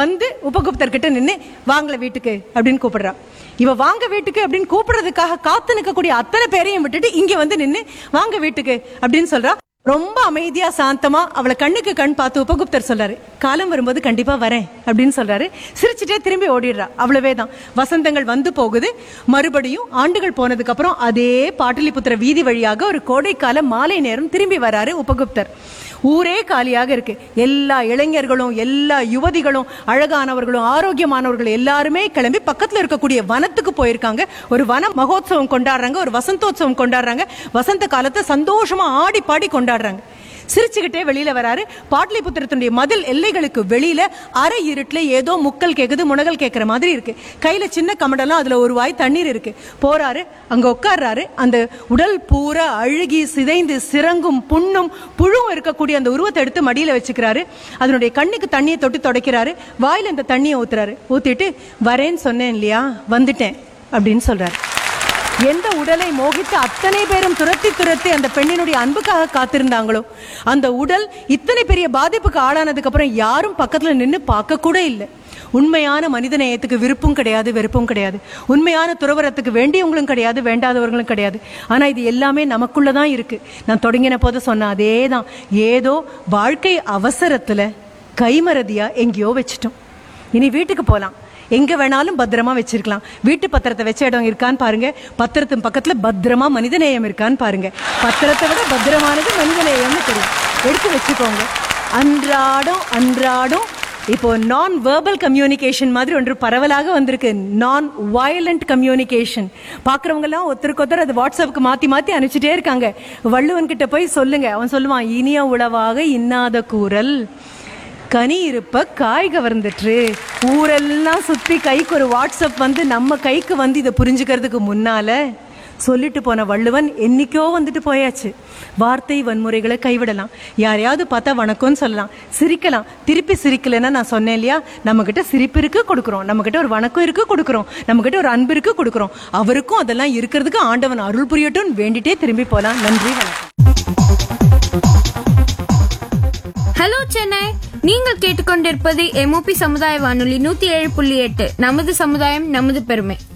வந்து உபகுப்தர் கிட்ட நின்னு வாங்கல வீட்டுக்கு அப்படின்னு கூப்பிடுறா இவ வாங்க வீட்டுக்கு அப்படின்னு கூப்பிடுறதுக்காக காத்து நிற்கக்கூடிய அத்தனை பேரையும் விட்டுட்டு இங்க வந்து நின்னு வாங்க வீட்டுக்கு அப்படின்னு சொல்றா ரொம்ப அமைதியா சாந்தமா அவளை கண்ணுக்கு கண் பார்த்து உபகுப்தர் சொல்றாரு காலம் வரும்போது கண்டிப்பா வரேன் அப்படின்னு சொல்றாரு சிரிச்சுட்டே திரும்பி ஓடிடுறா அவ்வளவே தான் வசந்தங்கள் வந்து போகுது மறுபடியும் ஆண்டுகள் போனதுக்கு அப்புறம் அதே பாட்டலிபுத்திர வீதி வழியாக ஒரு கோடைக்கால மாலை நேரம் திரும்பி வராரு உபகுப்தர் ஊரே காலியாக இருக்கு எல்லா இளைஞர்களும் எல்லா யுவதிகளும் அழகானவர்களும் ஆரோக்கியமானவர்களும் எல்லாருமே கிளம்பி பக்கத்துல இருக்கக்கூடிய வனத்துக்கு போயிருக்காங்க ஒரு வன மகோத்சவம் கொண்டாடுறாங்க ஒரு வசந்தோத்சவம் கொண்டாடுறாங்க வசந்த காலத்தை சந்தோஷமா ஆடி பாடி கொண்டாடுறாங்க சிரிச்சுக்கிட்டே வெளியில வராரு பாட்லிபுத்திரத்தினுடைய மதில் எல்லைகளுக்கு வெளியில அரை இருட்டுல ஏதோ முக்கல் கேக்குது முனகல் கேட்கிற மாதிரி இருக்கு கையில சின்ன கமடெல்லாம் அதுல ஒரு வாய் தண்ணீர் இருக்கு போறாரு அங்க உட்கார்றாரு அந்த உடல் பூரா அழுகி சிதைந்து சிறங்கும் புண்ணும் புழுவும் இருக்கக்கூடிய அந்த உருவத்தை எடுத்து மடியில வச்சுக்கிறாரு அதனுடைய கண்ணுக்கு தண்ணியை தொட்டு துடைக்கிறாரு வாயில அந்த தண்ணியை ஊத்துறாரு ஊத்திட்டு வரேன்னு சொன்னேன் இல்லையா வந்துட்டேன் அப்படின்னு சொல்றாரு எந்த உடலை மோகித்து அத்தனை பேரும் துரத்தி துரத்தி அந்த பெண்ணினுடைய அன்புக்காக காத்திருந்தாங்களோ அந்த உடல் இத்தனை பெரிய பாதிப்புக்கு ஆளானதுக்கு அப்புறம் யாரும் பக்கத்துல நின்னு பார்க்க கூட இல்லை உண்மையான மனித நேயத்துக்கு விருப்பும் கிடையாது வெறுப்பும் கிடையாது உண்மையான துறவரத்துக்கு வேண்டியவங்களும் கிடையாது வேண்டாதவர்களும் கிடையாது ஆனா இது எல்லாமே நமக்குள்ளதான் இருக்கு நான் தொடங்கின போது சொன்ன அதே தான் ஏதோ வாழ்க்கை அவசரத்துல கைமறதியா எங்கேயோ வச்சிட்டோம் இனி வீட்டுக்கு போலாம் எங்க வேணாலும் பத்திரமா வச்சிருக்கலாம் வீட்டு பத்திரத்தை வச்ச இடம் இருக்கான்னு பாருங்க பத்திரத்தின் பக்கத்துல பத்திரமா மனிதநேயம் இருக்கான்னு பாருங்க பத்திரத்தை விட பத்திரமானது மனிதநேயம்னு தெரியும் எடுத்து வச்சுக்கோங்க அன்றாடம் அன்றாடம் இப்போ நான் வெர்பல் கம்யூனிகேஷன் மாதிரி ஒன்று பரவலாக வந்திருக்கு நான் வயலண்ட் கம்யூனிகேஷன் பாக்குறவங்க எல்லாம் ஒருத்தருக்கு ஒருத்தர் அது வாட்ஸ்அப்புக்கு மாத்தி மாத்தி அனுப்பிச்சிட்டே இருக்காங்க வள்ளுவன் கிட்ட போய் சொல்லுங்க அவன் சொல்லுவான் இனிய உளவாக இன்னாத கூறல் கனி இருப்ப காய் கவர்ந்துட்டு ஊரெல்லாம் சுத்தி கைக்கு ஒரு வாட்ஸ்அப் வந்து நம்ம கைக்கு வந்து இதை புரிஞ்சுக்கிறதுக்கு முன்னால சொல்லிட்டு போன வள்ளுவன் என்னைக்கோ வந்துட்டு போயாச்சு வார்த்தை வன்முறைகளை கைவிடலாம் யாரையாவது பார்த்தா வணக்கம்னு சொல்லலாம் சிரிக்கலாம் திருப்பி சிரிக்கலைன்னா நான் சொன்னேன் இல்லையா நம்ம கிட்ட சிரிப்பு இருக்கு கொடுக்குறோம் நம்ம கிட்ட ஒரு வணக்கம் இருக்கு கொடுக்குறோம் நம்ம கிட்ட ஒரு அன்பு இருக்கு கொடுக்குறோம் அவருக்கும் அதெல்லாம் இருக்கிறதுக்கு ஆண்டவன் அருள் புரியட்டும் வேண்டிட்டே திரும்பி போலாம் நன்றி வணக்கம் ஹலோ சென்னை நீங்கள் கேட்டுக்கொண்டிருப்பது எம்ஓபி சமுதாய வானொலி நூத்தி ஏழு புள்ளி எட்டு நமது சமுதாயம் நமது பெருமை